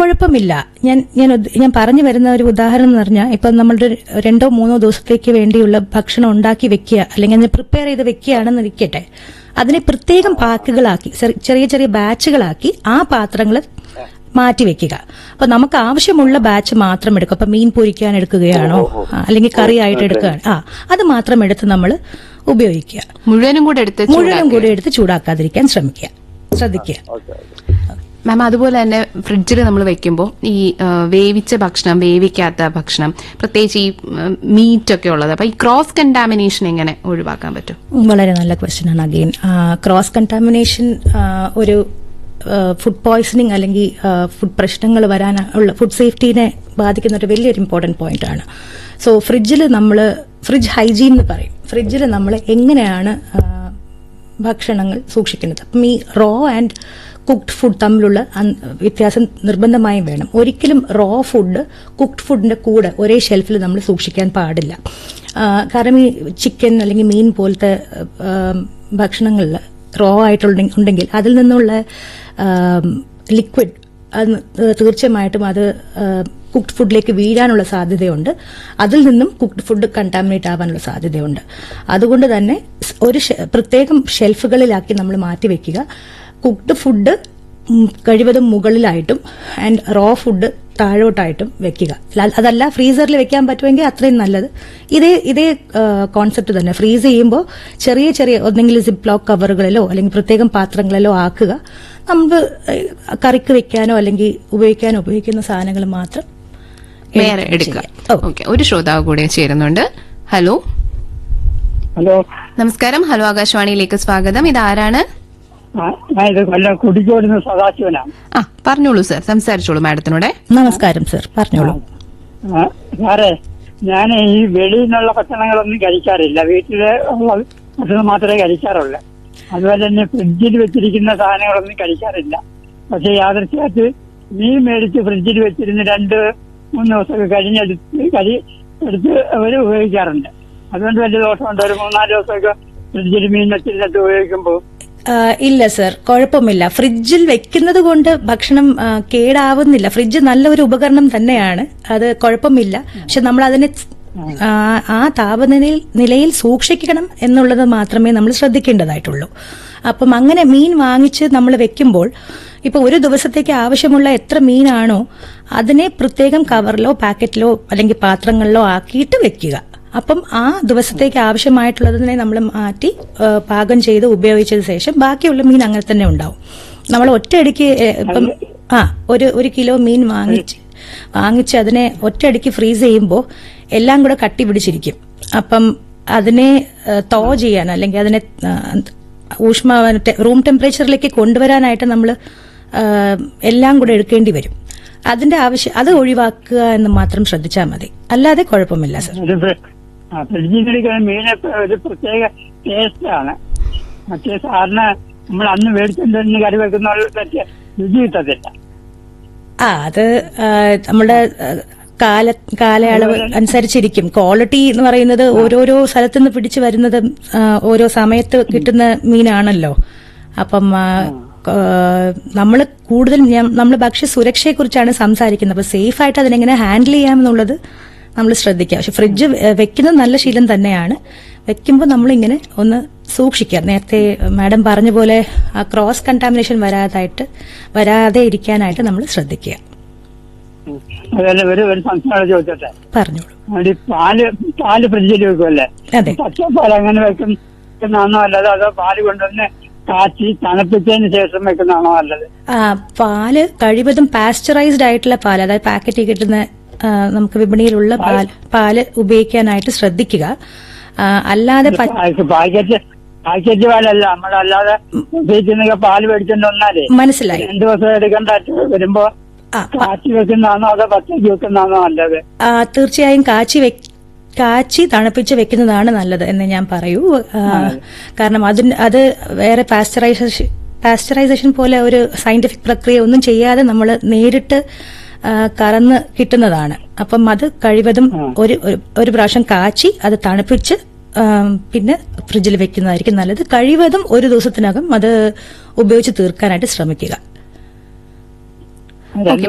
കുഴപ്പമില്ല ഞാൻ ഞാൻ ഉദ്ദ- ഞാൻ പറഞ്ഞു വരുന്ന ഒരു ഉദാഹരണം എന്ന് പറഞ്ഞാൽ ഇപ്പൊ നമ്മളുടെ ഒരു രണ്ടോ മൂന്നോ ദിവസത്തേക്ക് വേണ്ടിയുള്ള ഭക്ഷണം ഉണ്ടാക്കി വെക്കുക അല്ലെങ്കിൽ അതിനെ പ്രിപ്പയർ ചെയ്ത് വെക്കുകയാണെന്ന് ഇരിക്കട്ടെ അതിനെ പ്രത്യേകം പാക്കുകളാക്കി ചെറി- ചെറിയ ചെറിയ ബാച്ചുകളാക്കി ആ പാത്രങ്ങൾ മാറ്റി വെക്കുക അപ്പൊ നമുക്ക് ആവശ്യമുള്ള ബാച്ച് മാത്രം എടുക്കും അപ്പൊ മീൻ പൊരിക്കാൻ എടുക്കുകയാണോ ആ, അല്ലെങ്കിൽ കറി ആയിട്ട് എടുക്കുകയാണ് ആ അത് മാത്രം എടുത്ത് നമ്മൾ ഉപയോഗിക്കുക മുഴുവനും കൂടെ എടുത്ത് മുഴുവനും കൂടി എടുത്ത് ചൂടാക്കാതിരിക്കാൻ ശ്രമിക്കുക ശ്രദ്ധിക്കുക മാം അതുപോലെ തന്നെ ഫ്രിഡ്ജിൽ നമ്മൾ വെക്കുമ്പോൾ ഈ ആ, വേവിച്ച ഭക്ഷണം വേവിക്കാത്ത ഭക്ഷണം പ്രത്യേകിച്ച് ഈ മീറ്റ് ഒക്കെ ഉള്ളത് അപ്പൊ ഈ ക്രോസ് കണ്ടാമിനേഷൻ എങ്ങനെ ഒഴിവാക്കാൻ പറ്റും വളരെ നല്ല ക്വസ്റ്റ്യൻ ആണ് അഗെയിൻ ക്രോസ് കണ്ടാമിനേഷൻ ഒരു ഫുഡ് പോയ്സണിങ് അല്ലെങ്കിൽ ഫുഡ് പ്രശ്നങ്ങൾ വരാൻ ഉള്ള ഫുഡ് സേഫ്റ്റീനെ ബാധിക്കുന്ന ഒരു വലിയൊരു ഇമ്പോർട്ടന്റ് പോയിന്റ് ആണ് സോ ഫ്രിഡ്ജിൽ നമ്മൾ ഫ്രിഡ്ജ് ഹൈജീൻ എന്ന് പറയും ഫ്രിഡ്ജിൽ നമ്മൾ എങ്ങനെയാണ് ആ, ഭക്ഷണങ്ങൾ സൂക്ഷിക്കുന്നത് അപ്പം ഈ റോ ആൻഡ് കുക്ഡ് ഫുഡ് തമ്മിലുള്ള അൻ- വ്യത്യാസം നിർബന്ധമായും വേണം ഒരിക്കലും റോ ഫുഡ് കുക്ഡ് ഫുഡിന്റെ കൂടെ ഒരേ ഷെൽഫിൽ നമ്മൾ സൂക്ഷിക്കാൻ പാടില്ല ആ, കാരണം ഈ ചിക്കൻ അല്ലെങ്കിൽ മീൻ പോലത്തെ ഭക്ഷണങ്ങളിൽ റോ ആയിട്ടുള്ള ഉണ്ടെങ്കിൽ അതിൽ നിന്നുള്ള ലിക്വിഡ് അത് തീർച്ചയായിട്ടും അത് കുക്ഡ് ഫുഡിലേക്ക് വീഴാനുള്ള സാധ്യതയുണ്ട് അതിൽ നിന്നും കുക്ഡ് ഫുഡ് കണ്ടാമിനേറ്റ് ആവാനുള്ള സാധ്യതയുണ്ട് അതുകൊണ്ട് തന്നെ സ് ഒരു ഷെ- പ്രത്യേകം ഷെൽഫുകളിലാക്കി നമ്മൾ മാറ്റിവെക്കുക കുക്ഡ് ഫുഡ് ഉം, കഴിവതും മുകളിലായിട്ടും ആൻഡ് റോ ഫുഡ് താഴോട്ടായിട്ടും വെക്കുക ല- അതല്ല ഫ്രീസറിൽ വെക്കാൻ പറ്റുമെങ്കിൽ അത്രയും നല്ലത് ഇതേ ഇതേ കോൺസെപ്റ്റ് തന്നെ ഫ്രീസ് ചെയ്യുമ്പോൾ ചെറിയ ചെറിയ ഒന്നെങ്കിൽ സിപ്പ് ലോക്ക് കവറുകളിലോ അല്ലെങ്കിൽ പ്രത്യേകം പാത്രങ്ങളിലോ ആക്കുക നമ്മൾ ഏഹ്, കറിക്ക് വെക്കാനോ അല്ലെങ്കിൽ ഉപയോഗിക്കാനോ ഉപയോഗിക്കുന്ന സാധനങ്ങൾ മാത്രം വേറെ എടുക്കുക ചെയ്യാം. ഓ. ഓക്കെ ഒരു ശ്രോതാവ് കൂടെ ചേരുന്നുണ്ട് ഹലോ ഹലോ നമസ്കാരം ഹലോ ആകാശവാണിയിലേക്ക് സ്വാഗതം ഇത് ആരാണ് ആ, ഞാൻ ഇത് കൊല്ലം കുടിക്കോടുന്ന സദാശിവനാണ് ആ പറഞ്ഞോളൂ സർ സംസാരിച്ചോളൂ മാഡത്തിനോടെ നമസ്കാരം സർ പറഞ്ഞോളൂ ആ, സാറേ ഞാൻ ഈ വെളിയിൽ നിന്നുള്ള ഭക്ഷണങ്ങളൊന്നും കഴിക്കാറില്ല വീട്ടിലെ ഉള്ള ഭക്ഷണം മാത്രമേ കഴിക്കാറുള്ളൂ അതുപോലെ തന്നെ ഫ്രിഡ്ജിൽ വെച്ചിരിക്കുന്ന സാധനങ്ങളൊന്നും കഴിക്കാറില്ല പക്ഷെ യാദൃശ്യമായിട്ട് മീൻ മേടിച്ച് ഫ്രിഡ്ജിൽ വെച്ചിരുന്ന് രണ്ട് മൂന്ന് ദിവസമൊക്കെ കഴിഞ്ഞെടുത്ത് കഴി എടുത്ത് അവർ ഉപയോഗിക്കാറുണ്ട് അതുകൊണ്ട് വലിയ ദോഷമുണ്ട് ഒരു മൂന്നാല് ദിവസമൊക്കെ ഫ്രിഡ്ജിൽ മീൻ വെച്ചിരുന്നിട്ട് ഉപയോഗിക്കുമ്പോൾ ആ, ഇല്ല സർ കുഴപ്പമില്ല ഫ്രിഡ്ജിൽ വെക്കുന്നത് കൊണ്ട് ഭക്ഷണം ആ, കേടാവുന്നില്ല ഫ്രിഡ്ജ് നല്ല ഒരു ഉപകരണം തന്നെയാണ് അത് കുഴപ്പമില്ല പക്ഷെ നമ്മൾ അതിനെ ആ, ആ താപനിലയിൽ നിലയിൽ സൂക്ഷിക്കണം എന്നുള്ളത് മാത്രമേ നമ്മൾ ശ്രദ്ധിക്കേണ്ടതായിട്ടുള്ളൂ അപ്പം അങ്ങനെ മീൻ വാങ്ങിച്ച് നമ്മൾ വെക്കുമ്പോൾ ഇപ്പൊ ഒരു ദിവസത്തേക്ക് ആവശ്യമുള്ള എത്ര മീനാണോ അതിനെ പ്രത്യേകം കവറിലോ പാക്കറ്റിലോ അല്ലെങ്കിൽ പാത്രങ്ങളിലോ ആക്കിയിട്ട് വെക്കുക അപ്പം ആ ദിവസത്തേക്ക് ആവശ്യമായിട്ടുള്ളതിനെ നമ്മൾ മാറ്റി ആ, പാകം ചെയ്ത് ഉപയോഗിച്ചതിന് ശേഷം ബാക്കിയുള്ള മീൻ അങ്ങനെ തന്നെ ഉണ്ടാവും നമ്മൾ ഒറ്റയടിക്ക് ഏ, ഇപ്പം ആ ഒരു ഒരു കിലോ മീൻ വാങ്ങിച്ച് വാങ്ങിച്ച് അതിനെ ഒറ്റയടിക്ക് ഫ്രീസ് ചെയ്യുമ്പോൾ എല്ലാം കൂടെ കട്ടി പിടിച്ചിരിക്കും അപ്പം അതിനെ ആ, തോ ചെയ്യാൻ അല്ലെങ്കിൽ അതിനെ ആ, ഊഷ്മ ടെ- റൂം ടെമ്പറേച്ചറിലേക്ക് കൊണ്ടുവരാനായിട്ട് നമ്മൾ എല്ലാം കൂടെ എടുക്കേണ്ടി വരും അതിന്റെ ആവശ്യം അത് ഒഴിവാക്കുക എന്ന് മാത്രം ശ്രദ്ധിച്ചാൽ മതി അല്ലാതെ കുഴപ്പമില്ല സർ ഒരു ഫ്രി- ആ, ഫ്രിഡ്ജിൽ എടുക്കുന്ന മീനൊക്കെ ഒരു പ്രത്യേക ടേസ്റ്റ് ആണ് മറ്റേ സാറിന് നമ്മൾ അന്ന് മേടിച്ചുകൊണ്ടിരുന്ന് കറി വെക്കുന്ന പോലെ പറ്റിയ രുചി കിട്ടത്തില്ല ആ അത് ആ, നമ്മുടെ ആ, കാല കാലയളവ് അനുസരിച്ചിരിക്കും ക്വാളിറ്റി എന്ന് പറയുന്നത് ഓരോരോ സ്ഥലത്തു നിന്ന് പിടിച്ചു വരുന്നത് ആ, ഓരോ സമയത്ത് കിട്ടുന്ന മീനാണല്ലോ അപ്പം നമ്മൾ കൂടുതൽ നമ്മൾ ഭക്ഷ്യ സുരക്ഷയെ കുറിച്ചാണ് സംസാരിക്കുന്നത് അപ്പൊ സേഫ് ആയിട്ട് അതിനെങ്ങനെ ഹാൻഡിൽ ചെയ്യാമെന്നുള്ളത് നമ്മൾ ശ്രദ്ധിക്കുക പക്ഷെ ഫ്രിഡ്ജ് വെക്കുന്നത് നല്ല ശീലം തന്നെയാണ് വെക്കുമ്പോൾ നമ്മളിങ്ങനെ ഒന്ന് സൂക്ഷിക്കുക നേരത്തെ മാഡം പറഞ്ഞ പോലെ ആ ക്രോസ് കണ്ടാമിനേഷൻ വരാതായിട്ട് വരാതെ ഇരിക്കാനായിട്ട് നമ്മൾ ശ്രദ്ധിക്കുക അതുപോലെ ഒരു ഒരു സംശയം ചോദിച്ചോട്ടെ പറഞ്ഞോളൂ അവിടെ ഈ പാല് പാല് ഫ്രിഡ്ജിൽ വെക്കുമല്ലേ അതെ പച്ചപ്പാൽ അങ്ങനെ വെക്കുന്നതാണോ അല്ലത് അതോ പാല് കൊണ്ടുവന്ന് കാച്ചി തണുപ്പിച്ചതിന് ശേഷം വെക്കുന്നതാണോ നല്ലത് ആ, പാല് കഴിവതും പാസ്ചറൈസ്ഡ് ആയിട്ടുള്ള പാല് അതായത് പാക്കറ്റിൽ കിട്ടുന്ന ആ, നമുക്ക് വിപണിയിലുള്ള പാൽ പാല് ഉപയോഗിക്കാനായിട്ട് ശ്രദ്ധിക്കുക ആ, അല്ലാതെ പ- പാക്കറ്റ് പാക്കറ്റ് പാലല്ല നമ്മളല്ലാതെ ഉപയോഗിക്കുന്നൊക്കെ പാല് മേടിച്ചോണ്ട് വന്നാലേ മനസ്സിലായി രണ്ടു ദിവസം എടുക്കണ്ട വരുമ്പോ ആ, പ- കാച്ചി വെക്കുന്നതാണോ അതോ പച്ചയ്ക്ക് വെക്കുന്നതാണോ നല്ലത് ആ, തീർച്ചയായും കാച്ചി വെ കാച്ചി തണുപ്പിച്ച് വെക്കുന്നതാണ് നല്ലത് എന്ന് ഞാൻ പറയൂ ആ, കാരണം അതിന് അത് വേറെ പാസ്ചറൈസേഷൻ പാസ്ചറൈസേഷൻ പോലെ ഒരു സയന്റിഫിക് പ്രക്രിയ ഒന്നും ചെയ്യാതെ നമ്മൾ നേരിട്ട് ആ, കറന്ന് കിട്ടുന്നതാണ് അപ്പം അത് കഴിവതും ഒരു ഒരു- ഒരു പ്രാവശ്യം കാച്ചി അത് തണുപ്പിച്ച് ആ, പിന്നെ ഫ്രിഡ്ജിൽ വെക്കുന്നതായിരിക്കും നല്ലത് കഴിവതും ഒരു ദിവസത്തിനകം അത് ഉപയോഗിച്ച് തീർക്കാനായിട്ട് ശ്രമിക്കുക രണ്ട്